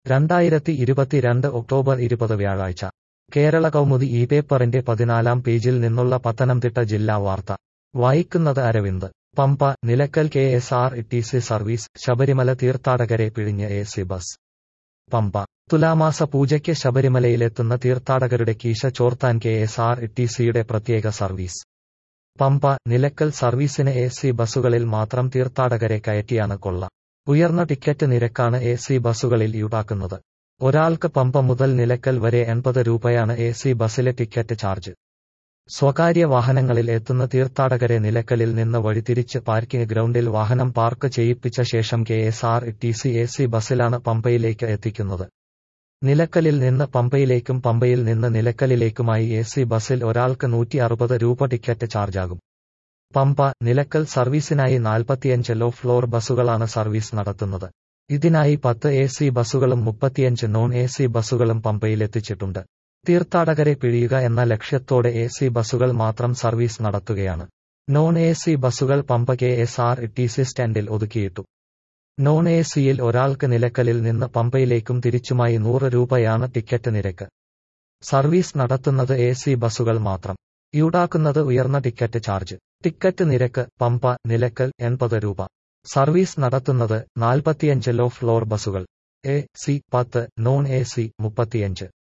രണ്ടായിരത്തി ഇരുപത്തിരണ്ട് ഒക്ടോബർ ഇരുപത് വ്യാഴാഴ്ച കേരള കൗമുദി ഈ പേപ്പറിന്റെ പതിനാലാം പേജിൽ നിന്നുള്ള പത്തനംതിട്ട ജില്ലാ വാർത്ത വായിക്കുന്നത് Aravind Pamba Nilakkal K S R T C service Sabarimala തീർത്ഥാടകരെ പിഴിഞ്ഞ് എ സി ബസ് പമ്പ തുലാമാസ പൂജയ്ക്ക് ശബരിമലയിലെത്തുന്ന തീർത്ഥാടകരുടെ കീശ ചോർത്താൻ കെ എസ് ആർ ടി സിയുടെ പ്രത്യേക സർവീസ് പമ്പ നിലക്കൽ സർവീസിന് എ സി ബസ്സുകളിൽ മാത്രം തീർത്ഥാടകരെ കയറ്റിയാണ് കൊള്ള ഉയർന്ന ടിക്കറ്റ് നിരക്കാണ് എ സി ബസ്സുകളിൽ ഈടാക്കുന്നത് ഒരാൾക്ക് പമ്പ മുതൽ നിലക്കൽ വരെ എൺപത് രൂപയാണ് എ സി ബസ്സിലെ ടിക്കറ്റ് ചാർജ് സ്വകാര്യ വാഹനങ്ങളിൽ എത്തുന്ന തീർത്ഥാടകരെ നിലക്കലിൽ നിന്ന് വഴിതിരിച്ച് പാർക്കിംഗ് ഗ്രൗണ്ടിൽ വാഹനം പാർക്ക് ചെയ്യിപ്പിച്ച ശേഷം K S R T C A C ബസ്സിലാണ് പമ്പയിലേക്ക് എത്തിക്കുന്നത് നിലക്കലിൽ നിന്ന് പമ്പയിലേക്കും പമ്പയിൽ നിന്ന് നിലക്കലിലേക്കുമായി എ സി ബസ്സിൽ ഒരാൾക്ക് നൂറ്റി അറുപത് രൂപ ടിക്കറ്റ് ചാർജാകും പമ്പ നിലക്കൽ സർവീസിനായി നാൽപ്പത്തിയഞ്ച് ലോ ഫ്ലോർ ബസ്സുകളാണ് സർവീസ് നടത്തുന്നത് ഇതിനായി പത്ത് എ സി ബസ്സുകളും മുപ്പത്തിയഞ്ച് നോൺ എ സി ബസ്സുകളും പമ്പയിലെത്തിച്ചിട്ടുണ്ട് തീർത്ഥാടകരെ പിഴിയുക എന്ന ലക്ഷ്യത്തോടെ എ സി ബസ്സുകൾ മാത്രം സർവീസ് നടത്തുകയാണ് നോൺ എ സി ബസ്സുകൾ Pamba K S R T C സ്റ്റാൻഡിൽ ഒതുക്കിയിട്ടു നോൺ എ സിയിൽ ഒരാൾക്ക് നിലക്കലിൽ നിന്ന് പമ്പയിലേക്കും തിരിച്ചുമായി നൂറ് രൂപയാണ് ടിക്കറ്റ് നിരക്ക് സർവീസ് നടത്തുന്നത് എ സി ബസ്സുകൾ മാത്രം ഈടാക്കുന്നത് ഉയർന്ന ടിക്കറ്റ് ചാർജ് ടിക്കറ്റ് നിരക്ക് പമ്പ നിലക്കൽ എൺപത് രൂപ സർവീസ് നടത്തുന്നത് നാൽപ്പത്തിയഞ്ച് ലോ ഫ്ലോർ ബസ്സുകൾ എ സി പത്ത് നോൺ എ സി മുപ്പത്തിയഞ്ച്